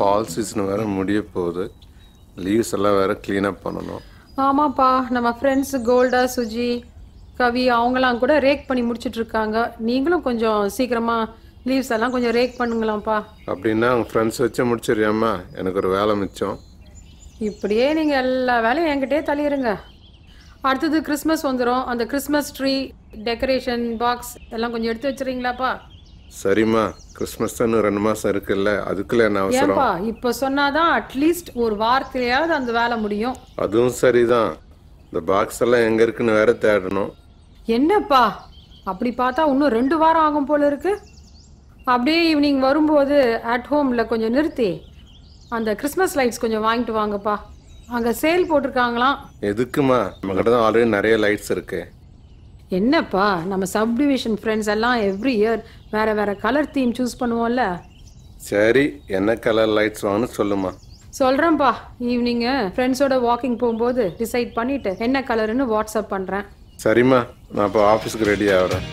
Fall season வேறு முடிய போகுது லீவ்ஸ் எல்லாம் வேறு க்ளீனப் பண்ணணும் ஆமாப்பா நம்ம ஃப்ரெண்ட்ஸ் கோல்டா சுஜி கவி அவங்களாம் கூட ரேக் பண்ணி முடிச்சிட்டு இருக்காங்க நீங்களும் கொஞ்சம் சீக்கிரமா லீவ்ஸ் எல்லாம் கொஞ்சம் ரேக் பண்ணுங்களாம்ப்பா அப்படின்னா அவங்க ஃப்ரெண்ட்ஸ் வச்சு முடிச்சிடுறியாம்மா எனக்கு ஒரு வேலை மிச்சம் இப்படியே நீங்கள் எல்லா வேலையும் என்கிட்டயே தள்ளிடுங்க அடுத்தது கிறிஸ்மஸ் வந்துடும் அந்த கிறிஸ்மஸ் ட்ரீ டெக்கரேஷன் பாக்ஸ் எல்லாம் கொஞ்சம் எடுத்து வச்சுறீங்களாப்பா சரிம்மா கிறிஸ்மஸ் தான் இன்னும் ரெண்டு மாதம் இருக்குல்ல அதுக்குள்ள என்ன அவசரம் ஏன்பா இப்போ சொன்னாதான் அட்லீஸ்ட் ஒரு வாரத்திலேயாவது அந்த வேலை முடியும் அதுவும் சரிதான் இந்த பாக்ஸ் எல்லாம் எங்கே இருக்குன்னு வேற தேடணும் என்னப்பா அப்படி பார்த்தா இன்னும் ரெண்டு வாரம் ஆகும் போல இருக்கு அப்படியே ஈவினிங் வரும்போது அட் ஹோமில் கொஞ்சம் நிறுத்தி அந்த கிறிஸ்மஸ் லைட்ஸ் கொஞ்சம் வாங்கிட்டு வாங்கப்பா அங்கே சேல் போட்டிருக்காங்களாம் எதுக்குமா நம்மக்கிட்ட தான் ஆல்ரெடி நிறைய லைட்ஸ் இருக்கு என்னப்பா நம்ம சப்டிவிஷன் ஃப்ரெண்ட்ஸ் எல்லாம் எவ்ரி இயர் வேற வேற கலர் தீம் சூஸ் பண்ணுவோம்ல சரி என்ன கலர் லைட்ஸ் வாங்கன்னு சொல்லுமா சொல்கிறேன்ப்பா ஈவினிங்கு ஃப்ரெண்ட்ஸோட வாக்கிங் போகும்போது டிசைட் பண்ணிட்டு என்ன கலருன்னு வாட்ஸ்அப் பண்ணுறேன் சரிம்மா நான் இப்போ ஆஃபீஸ்க்கு ரெடி ஆகிறேன்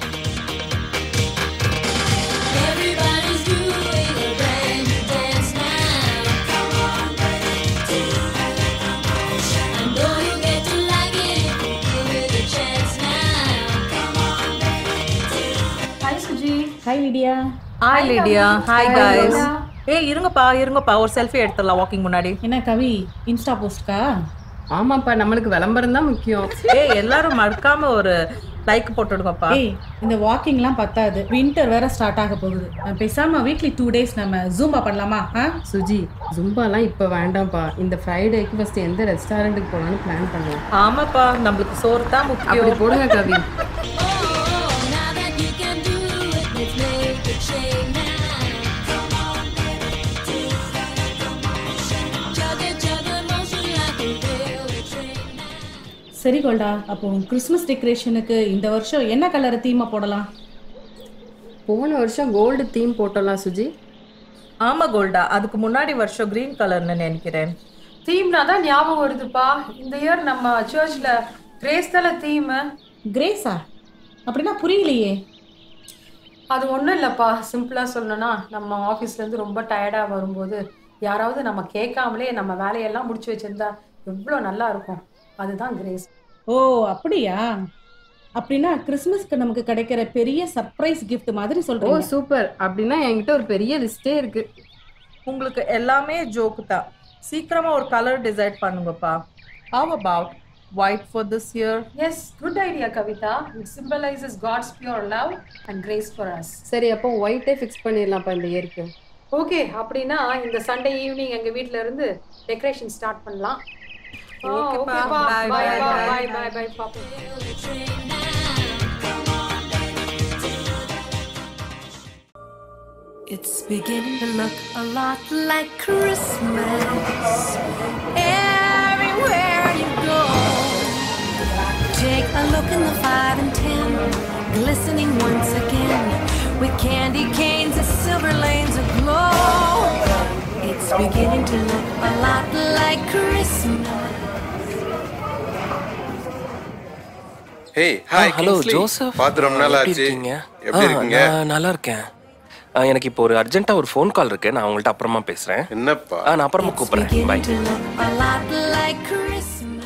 Everybody's doing a brand new dance now. Come on, baby. I know you get to like it. Give it a chance now. Come on, baby. Hi Suji hi Lydia hi Lydia hi guys ஏய் இருங்கப்பா இருங்கப்பா ஒரு selfie எடுத்துடலாம் walking முன்னாடி என்ன கவி Insta போஸ்ட்கா ஆமாப்பா நம்மளுக்கு விளம்பரம் தான் முக்கியம் ஏய் எல்லாரும் மறக்காம ஒரு லைக் போட்டுடுங்கப்பா ஏய் இந்த வாக்கிங்லாம் பத்தாது வின்டர் வேற ஸ்டார்ட் ஆக போகுது அஹ் பேசாம வீக்லி டூ டேஸ் நம்ம ஜூம்பா பண்ணலாமா ஆ சுஜி ஜும்பாலாம் இப்போ வேண்டாம்ப்பா இந்த ஃப்ரைடேக்கு ஃபர்ஸ்ட் எந்த ரெஸ்டாரண்ட்டுக்கு போகலான்னு பிளான் பண்ணுவோம் ஆமாப்பா நம்மளுக்கு சோறு தான் அப்படி முக்கியம் போடுங்க கவி Oh, now that you can do it, let's make a change now. Come on, baby. Chug it, chug it, motion like a railway train now. சரி கோல்டா அப்போ கிறிஸ்மஸ் டெக்கரேஷனுக்கு இந்த வருஷம் என்ன கலர் தீமா போடலாம் போன வருஷம் கோல்டு தீம் போட்டலாம் சுஜி ஆமா கோல்டா அதுக்கு முன்னாடி வருஷம் கிரீன் கலர்னு நினைக்கிறேன் தீம்னா தான் ஞாபகம் வருதுப்பா இந்த இயர் நம்ம சர்ச்சில் கிரேஸ் தல தீம் கிரேஸா அப்படின்னா புரியலையே அது ஒன்றும் இல்லைப்பா சிம்பிளாக சொல்லணும்னா நம்ம ஆஃபீஸ்லேருந்து ரொம்ப டயர்டாக வரும்போது யாராவது நம்ம கேட்காமலே நம்ம வேலையெல்லாம் முடிச்சு வச்சிருந்தா எவ்வளோ நல்லா இருக்கும் அதுதான் கிரேஸ் ஓ அப்படியா அப்படின்னா கிறிஸ்மஸ்க்கு நமக்கு கிடைக்கிற பெரிய சர்ப்ரைஸ் gift மாதிரி ஓ சொல்றீங்க சூப்பர் அப்படின்னா என்கிட்ட ஒரு பெரிய லிஸ்டே இருக்கு உங்களுக்கு எல்லாமே ஜோக்கு தான் சீக்கிரமா ஒரு கலர் டிசைட் பண்ணுங்கப்பா how about white for this year yes good idea Kavitha it symbolises God's pure love and grace for us சரி அப்போ ஒயிட்டே ஃபிக்ஸ் பண்ணிடலாம்ப்பா இந்த இயருக்கு ஓகே அப்படின்னா இந்த சண்டே ஈவினிங் எங்கள் வீட்டில் இருந்து டெக்கரேஷன் ஸ்டார்ட் பண்ணலாம் ஓகேப்பா. பாய் Bye, பாய் bye, பாய் bye. பாய் பாய் பாப்போம் Railway train now. Come on, baby. It's beginning to look a lot like Christmas everywhere you go. Take a look in the five and ten, glistening once again with candy canes and silver lanes aglow. It's beginning to look a lot like Christmas. Hey hi hello Joseph பார்த்து ரொம்ப நாள் எப்படி ஆச்சு இருக்கீங்க எப்படி ஆ, இருக்கீங்க நான் நல்லா இருக்கேன் ஆ, எனக்கு இப்போ ஒரு அர்ஜென்ட்டா ஒரு ஃபோன் கால் இருக்கு நான் உங்கள்ட்ட அப்புறமா பேசுறேன் என்னப்பா ஆ, நான் அப்புறமா கூப்பிடுறேன் bye Beginning to look a lot like Christmas.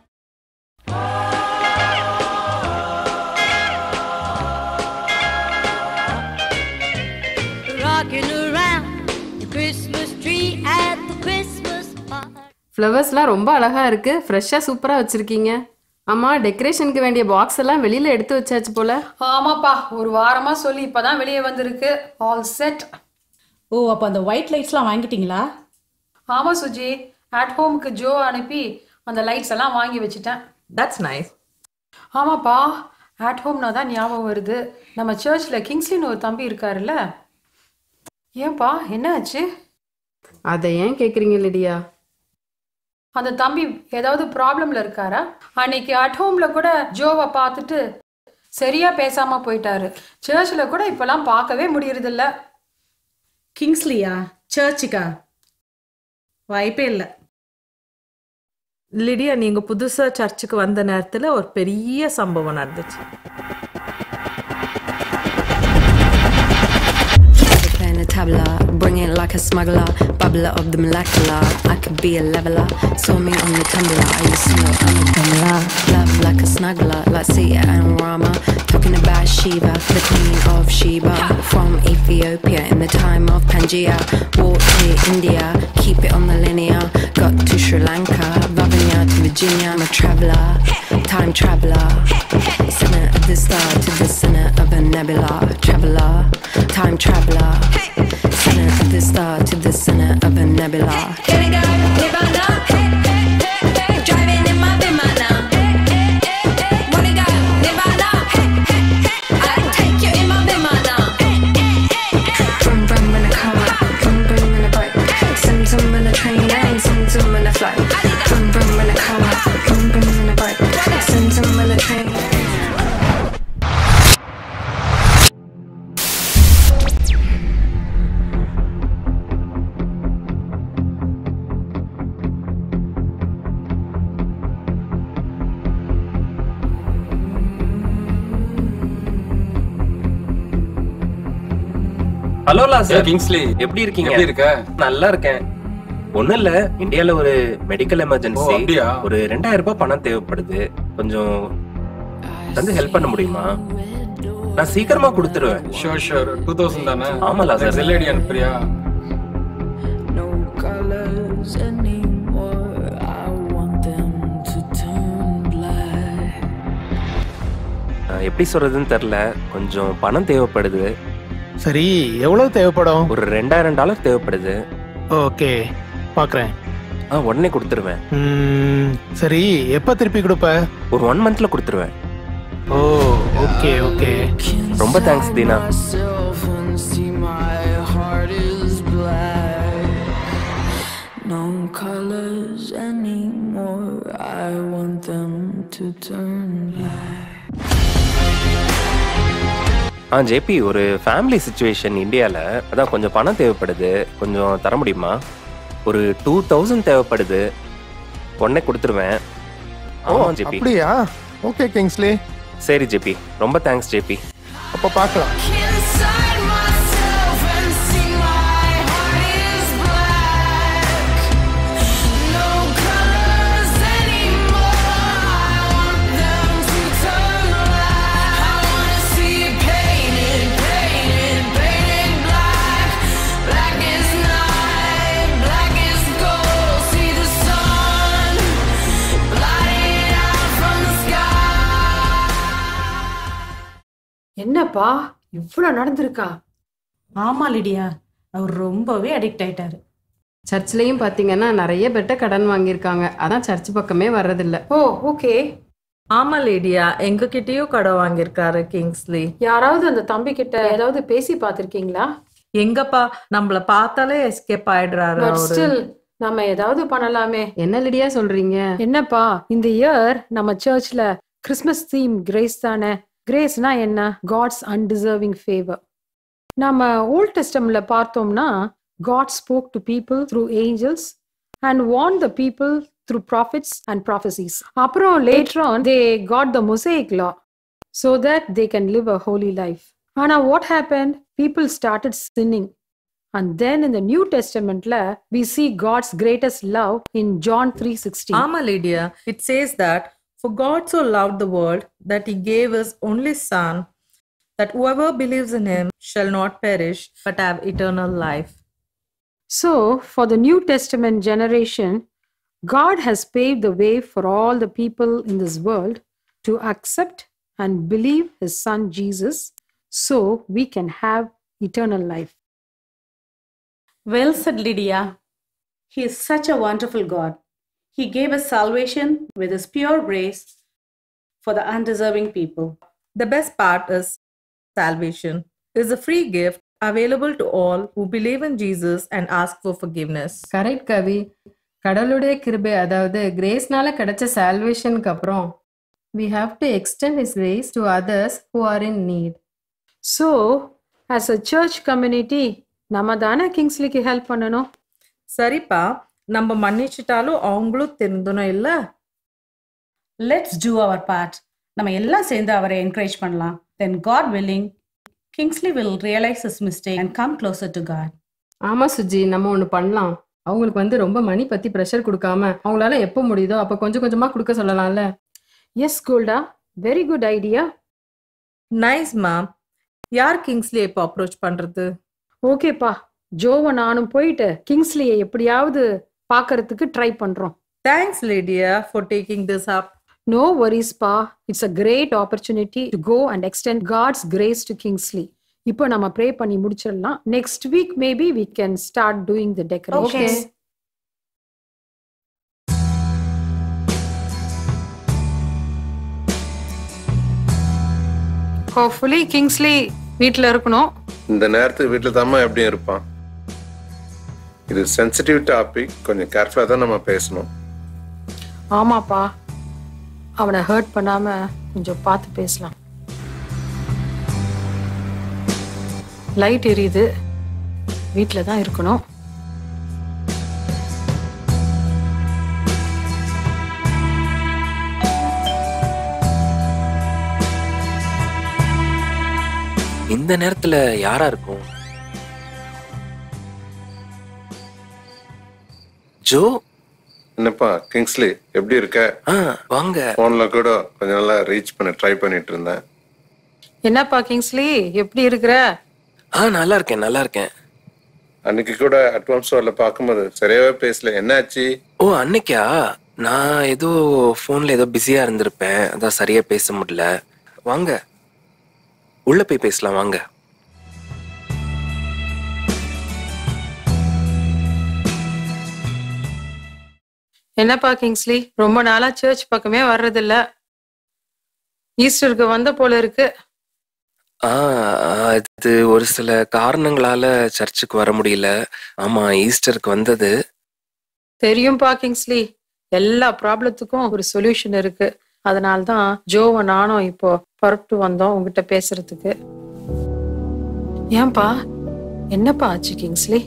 Rocking around the Christmas tree at the Christmas party. ஃப்ளவர்ஸ்லாம் ரொம்ப அழகா இருக்கு ஃப்ரெஷ்ஷாக சூப்பராக வச்சிருக்கீங்க ஆமா டெக்கரேஷனுக்கு வேண்டிய பாக்ஸ் எல்லாம் வெளியில எடுத்து வச்சாச்சு போல ஆமாப்பா ஒரு வாரமா சொல்லி இப்பதான் வெளியே வந்திருக்கு ஆல் செட் ஓ அப்போ அந்த ஒயிட் லைட்ஸ்லாம் வாங்கிட்டீங்களா ஆமா சுஜி அட் ஹோமுக்கு ஜோ அனுப்பி அந்த லைட்ஸ் எல்லாம் வாங்கி வச்சுட்டேன் தட்ஸ் நைஸ் ஆமாப்பா அட் ஹோம்னா தான் ஞாபகம் வருது நம்ம சர்ச்சில் கிங்ஸ்லின்னு ஒரு தம்பி இருக்காருல்ல ஏன்பா என்ன ஆச்சு அதை ஏன் கேட்குறீங்க லிடியா அந்த தம்பி ஏதாவது ப்ராப்ளம்ல இருக்காரா அன்னைக்கு அட் ஹோம்ல கூட ஜோவை பார்த்துட்டு சரியா பேசாம போயிட்டாரு சர்ச்சில் கூட இப்பெல்லாம் பார்க்கவே முடியறதில்ல கிங்ஸ்லியா சர்ச்சுக்கா வாய்ப்பே இல்லை லிடியா நீங்க புதுசா சர்ச்சுக்கு வந்த நேரத்துல ஒரு பெரிய சம்பவம் நடந்துச்சு The pen, a tabla, bring it like a smuggler, bubbler of the molecular. I could be a leveler. Saw me on the tumbler. I used to know I'm a bumbler. Love like a snuggler, like Sita and Rama. Talking about Shiva, the queen of Sheba. From Ethiopia in the time of Pangaea. Walked to India, keep it on the linear. Got to Sri Lanka, Vavanya to Virginia. I'm a traveler, time traveler. Center of the star to the center of a nebula. Traveler, time traveler. Center of the star to the center of a nebula. Can I go? Nirvana? Driving in my Vimana. Wanna go? Nirvana? I take you in my Vimana. Vroom vroom in a car, vroom vroom in a bike, sim sim in a train and sim sim in a flight. Vroom vroom in a car, vroom vroom in a bike, sim sim in a train. Hello Lazar Kingsley எப்படி இருக்கீங்க எப்படி இருக்க நல்லா இருக்கேன் ஒண்ணும் இல்ல இந்தியால ஒரு மெடிக்கல் ஓ, எமர்ஜென்சி அப்படியா? ஒரு ரெண்டாயிரம் ரூபாய் பணம் தேவைப்படுது கொஞ்சம் வந்து ஹெல்ப் பண்ண முடியுமா நான் சீக்கிரமா கொடுத்துருவேன் ஷோர் ஷோர் டூ தௌசண்ட் தானே ஆமா, லாசர். செல்லடி அனுப்புறியா No colors anymore. I want them to turn black. அஹ், எப்படி சொல்றதுன்னு தெரியல கொஞ்சம் பணம் தேவைப்படுது சரி எவ்வளவு தேவைப்படும் ஒரு ரெண்டாயிரம் டாலர் தேவைப்படுது ஓகே பார்க்குறேன் ஆ உடனே கொடுத்துருவேன் சரி எப்போ திருப்பி கொடுப்ப ஒரு ஒன் மந்த்ல கொடுத்துருவேன் ஓ ஓகே ஓகே ரொம்ப thanks Deena Myself and see my heart is black. No colors anymore. I want them to turn black. ஆ ஜேபி ஒரு ஃபேமிலி சுச்சுவேஷன் இந்தியாவில் அதான் கொஞ்சம் பணம் தேவைப்படுது கொஞ்சம் தர முடியுமா ஒரு டூ தௌசண்ட் தேவைப்படுது உடனே கொடுத்துருவேன் ஓ ஆமா ஜேபி அப்படியா ஓகே கிங்ஸ்லி சரி ஜேபி ரொம்ப தேங்க்ஸ் ஜேபி அப்போ பார்க்கலாம் Inside myself and see my heart is black. No colors anymore. I want them to turn black. I wanna see it painted, painted, painted black. Black is night, black is gold. See the sun blotted out from the sky. என்னப்பா இவ்வளவு நடந்திருக்கா ஆமா Lydia அவர் ரொம்பவே addict ஆயிட்டாரு சர்ச்லயும் பாத்தீங்கன்னா நிறைய பேர்ட்ட கடன் வாங்கியிருக்காங்க அதான் சர்ச் பக்கமே வர்றதில்ல ஓ ஓகே ஆமா லேடியா எங்க கிட்டயும் கடை வாங்கியிருக்காரு கிங்ஸ்லி யாராவது அந்த தம்பி கிட்ட ஏதாவது பேசி பார்த்திருக்கீங்களா எங்கப்பா நம்மள பார்த்தாலே எஸ்கேப் ஆயிடுறாரு பட் அவரு ஸ்டில் நம்ம ஏதாவது பண்ணலாமே என்ன லிடியா சொல்றீங்க என்னப்பா இந்த இயர் நம்ம சர்ச்ல கிறிஸ்மஸ் தீம் கிரேஸ் தானே கிரேஸ்னா என்ன காட்ஸ் அன்டிசர்விங் ஃபேவர் நம்ம ஓல்ட் டெஸ்டம்ல பார்த்தோம்னா God spoke to people through angels and warn the people through prophets and prophecies அப்புறம் later on they got the Mosaic law so that they can live a holy life. ஆனா what happened? People started sinning. And then in the New Testament, la, we see God's greatest love in John 3.16. ஆமா Lydia it says that For God so loved the world that he gave his only Son, that whoever believes in him shall not perish but have eternal life. So, for the New Testament generation, God has paved the way for all the people in this world to accept and believe his Son Jesus so we can have eternal life. Well said, Lydia. He is such a wonderful God. He gave us salvation with His pure grace for the undeserving people. The best part is salvation is a free gift available to all who believe in Jesus and ask for forgiveness. Correct கவி கடவுளுடைய கிருபை அதாவது கிரேஸ்னால கிடைச்ச சால்வேஷனுக்கு அப்புறம் we have to extend his grace to others who are in need So, as a church community, நம்ம தானே கிங்ஸ்லிக்கு help பண்ணணும் சரிப்பா நம்ம மன்னிச்சிட்டாலும் அவங்களும் திருந்தணும் இல்ல Let's do our part. நம்ம எல்லாம் சேர்ந்து அவரை என்கரேஜ் பண்ணலாம். Then God willing, Kingsley will realize his mistake and come closer to God. ஆமா சுஜி நம்ம ஒண்ணு பண்ணலாம் அவங்களுக்கு வந்து ரொம்ப மணி பத்தி ப்ரெஷர் கொடுக்காம அவங்களால எப்போ முடியுதோ அப்ப கொஞ்சம் கொஞ்சமா கொடுக்க சொல்லலாம்ல எஸ் கோல்டா very good idea nice ma'am யார் கிங்ஸ்லி இப்போ அப்ரோச் பண்றது ஓகேப்பா ஜோவை நானும் போயிட்டு கிங்ஸ்லியை எப்படியாவது பார்க்கறதுக்கு ட்ரை பண்றோம் thanks Lydia for taking this up no worries பா it's a great opportunity to go and extend God's grace to Kingsley இப்போ நம்ம ப்ரே பண்ணி முடிச்சிடலாம் next week maybe we can start doing the decorations hopefully Kingsley வீட்டில் இருக்கணும் இந்த நேரத்துக்கு வீட்டில் தாம்மா எப்படி இருப்பான் இது சென்சிட்டிவ் டாபிக் கொஞ்சம் கேர்ஃபுல்லாக தான் நம்ம பேசணும் ஆமாப்பா அவனை ஹர்ட் பண்ணாம கொஞ்சம் பார்த்து பேசலாம் லைட் எரியுது வீட்டில் தான் இருக்கணும் இந்த நேரத்துல யாரா இருக்கும் ஜோ என்னப்பா கிங்ஸ்லி எப்படி இருக்க ஆ வாங்க ஃபோன்ல கூட கொஞ்ச நாளா ரீச் பண்ண ட்ரை பண்ணிட்டு இருந்தேன் என்னப்பா கிங்ஸ்லி எப்படி இருக்கிற ஆ நல்லா இருக்கேன் நல்லா இருக்கேன் அன்னைக்கு கூட அட்வான்ஸ் வரல பார்க்கும்போது சரியாவே பேசல என்னாச்சு ஓ அன்னைக்கா நான் ஏதோ ஃபோன்ல ஏதோ பிஸியா இருந்திருப்பேன் அதான் சரியா பேச முடியல வாங்க உள்ள போய் பேசலாம் வாங்க என்னப்பா கிங்ஸ்லி ரொம்ப நாளா சர்ச் பக்கமே வர்றதில்ல ஈஸ்டருக்கு வந்த போல இருக்கு ஆ அது ஒரு சில காரணங்களால சர்ச்சுக்கு வர முடியல ஆமா ஈஸ்டருக்கு வந்தது தெரியும்பா கிங்ஸ்லி எல்லா ப்ராப்ளத்துக்கும் ஒரு சொல்யூஷன் இருக்கு அதனால தான் ஜோவை நானும் இப்போ புறப்பட்டு வந்தோம் உங்ககிட்ட பேசுறதுக்கு ஏன்பா என்னப்பா ஆச்சு கிங்ஸ்லி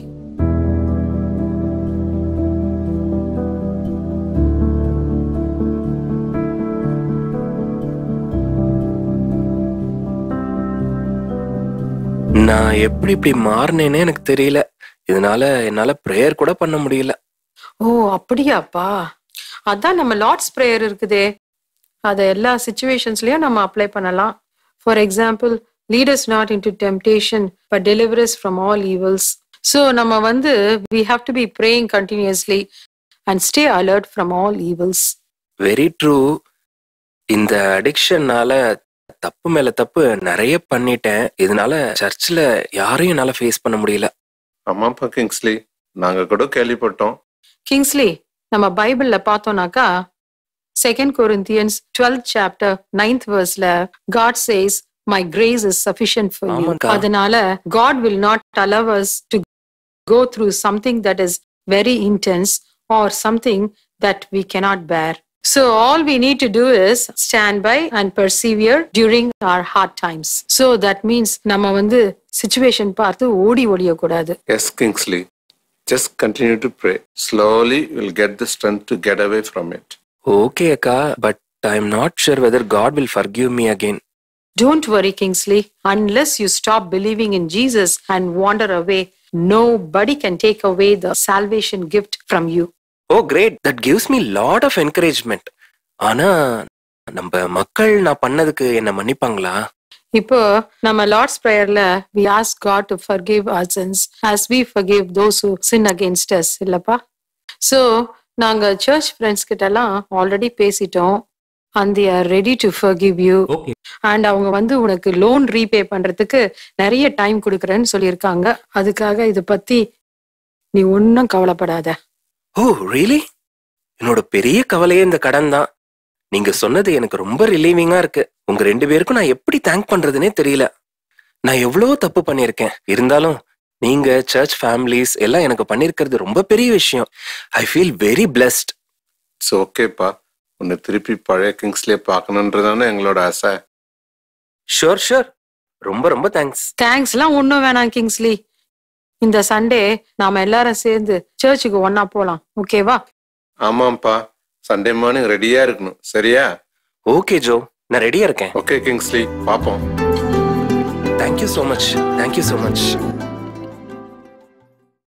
நான் எப்படி இப்படி மாறினேனே எனக்கு தெரியல இதனால என்னால ப்ரேயர் கூட பண்ண முடியல ஓ அப்படியாப்பா அதான் நம்ம லார்ட்ஸ் ப்ரேயர் இருக்குதே அதை எல்லா சுச்சுவேஷன்ஸ்லயும் நம்ம அப்ளை பண்ணலாம் for example lead us not into temptation but deliver us from all evils so நம்ம வந்து we have to be praying continuously and stay alert from all evils very true இந்த அடிக்ஷன்னால தப்பு மேல தப்பு நிறைய பண்ணிட்டேன் இதனால சர்ச்சில் யாரையும் என்னால ஃபேஸ் பண்ண முடியல ஆமாப்பா கிங்ஸ்லி நாங்க கூட கேள்விப்பட்டோம் கிங்ஸ்லி நம்ம பைபிள்ல பார்த்தோம்னாக்கா second Corinthians twelfth chapter ninth வேர்ஸ்ல God says my grace is sufficient for you ஆமாக்கா. அதனால God will not allow us to go through something that is very intense or something that we cannot bear So all we need to do is stand by and persevere during our hard times. So that means நம்ம வந்து situation பார்த்து ஓடி ஒளியக்கூடாது yes Kingsley just continue to pray slowly will get the strength to get away from it okay அக்கா but I am not sure whether God will forgive me again Don't worry, Kingsley. Unless you stop believing in Jesus and wander away, nobody can take away the salvation gift from you. Oh great that gives me lot of encouragement ஆனா நம்ம மக்கள் நான் பண்ணதுக்கு என்ன மன்னிப்பாங்களா இப்போ நம்ம Lord's ப்ரேயர்ல we ask God to forgive our sins as we forgive those who sin against us இல்லப்பா ஸோ நாங்க சர்ச் ஃப்ரெண்ட்ஸ் கிட்ட எல்லாம் ஆல்ரெடி பேசிட்டோம் and they are ready to forgive you okay and அவங்க வந்து உனக்கு லோன் ரீபே பண்றதுக்கு நிறைய டைம் கொடுக்குறேன்னு சொல்லியிருக்காங்க அதுக்காக இதை பத்தி நீ ஒன்றும் கவலைப்படாத ஓ ரியலி என்னோட பெரிய கவலையே இந்த கடன் தான் நீங்க சொன்னது எனக்கு ரொம்ப ரிலீவிங்கா இருக்கு உங்க ரெண்டு பேருக்கும் நான் எப்படி தேங்க் பண்றதுனே தெரியல நான் எவ்வளவோ தப்பு பண்ணியிருக்கேன் இருந்தாலும் நீங்க சர்ச் ஃபேமிலிஸ் எல்லாம் எனக்கு பண்ணிருக்கிறது ரொம்ப பெரிய விஷயம் I feel very blessed it's ஓகேப்பா உன்னை திருப்பி பழைய கிங்ஸ்லியே பார்க்கணுன்றதானே எங்களோட ஆசை ஷூர் ஷூர் ரொம்ப ரொம்ப தேங்க்ஸ் தேங்க்ஸ்லாம் ஒன்றும் வேணாம் கிங்ஸ்லி இந்த சண்டே நாம எல்லாரும் சேர்ந்து சர்ச்சுக்கு ஒண்ணா போலாம் ஓகேவா ஆமாம்ப்பா சண்டே மார்னிங் ரெடியா இருக்கணும் சரியா ஓகே ஜோ நான் ரெடியா இருக்கேன் ஓகே கிங்ஸ்லி பார்ப்போம் thank you so much thank you so much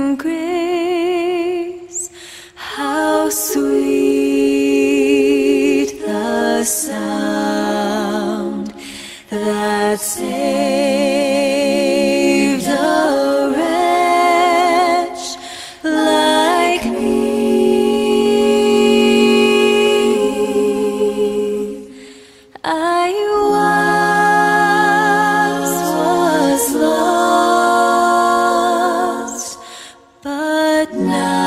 amazing grace, how sweet the sound that saved a wretch like me. I once was lost, but now